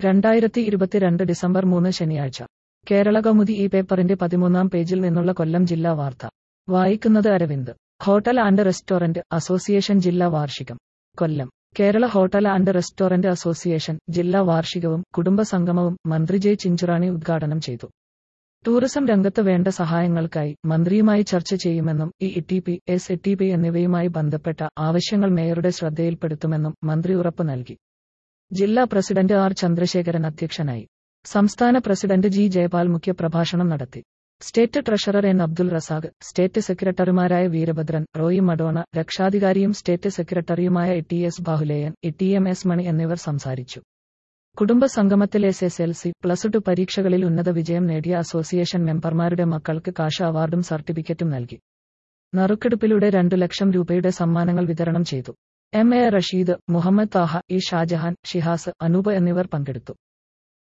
രണ്ടായിരത്തി ഇരുപത്തിരണ്ട് ഡിസംബർ മൂന്ന് ശനിയാഴ്ച കേരള കൗമുദി ഈ പേപ്പറിന്റെ പതിമൂന്നാം പേജിൽ നിന്നുള്ള കൊല്ലം ജില്ലാ വാർത്ത വായിക്കുന്നത് Aravind hotel and restaurant association ജില്ലാ വാർഷികം Kollam Kerala hotel and restaurant association ജില്ലാ വാർഷികവും കുടുംബ സംഗമവും മന്ത്രി ജെ ചിഞ്ചുറാണി ഉദ്ഘാടനം ചെയ്തു ടൂറിസം രംഗത്ത് വേണ്ട സഹായങ്ങൾക്കായി മന്ത്രിയുമായി ചർച്ച ചെയ്യുമെന്നും ഈ E T P S A T P എന്നിവയുമായി ബന്ധപ്പെട്ട ആവശ്യങ്ങൾ മേയറുടെ ശ്രദ്ധയിൽപ്പെടുത്തുമെന്നും മന്ത്രി ഉറപ്പ് നൽകി ജില്ലാ പ്രസിഡന്റ് ആർ ചന്ദ്രശേഖരൻ അധ്യക്ഷനായി സംസ്ഥാന പ്രസിഡന്റ് ജി ജയപാൽ മുഖ്യപ്രഭാഷണം നടത്തി state treasurer N Abdul Razak state സെക്രട്ടറിമാരായ വീരഭദ്രൻ റോയി മഡോണ രക്ഷാധികാരിയും സ്റ്റേറ്റ് സെക്രട്ടറിയുമായ E T S Bahuleyan E T M S Mani എന്നിവർ സംസാരിച്ചു കുടുംബ സംഗമത്തിൽ S S L C plus two പരീക്ഷകളിൽ ഉന്നത വിജയം നേടിയ അസോസിയേഷൻ മെമ്പർമാരുടെ മക്കൾക്ക് കാശ അവാർഡും സർട്ടിഫിക്കറ്റും നൽകി നറുക്കെടുപ്പിലൂടെ രണ്ടു ലക്ഷം രൂപയുടെ സമ്മാനങ്ങൾ വിതരണം ചെയ്തു M A Rasheed Muhammad Taha E Shajahan Shihas Anoop എന്നിവർ പങ്കെടുത്തു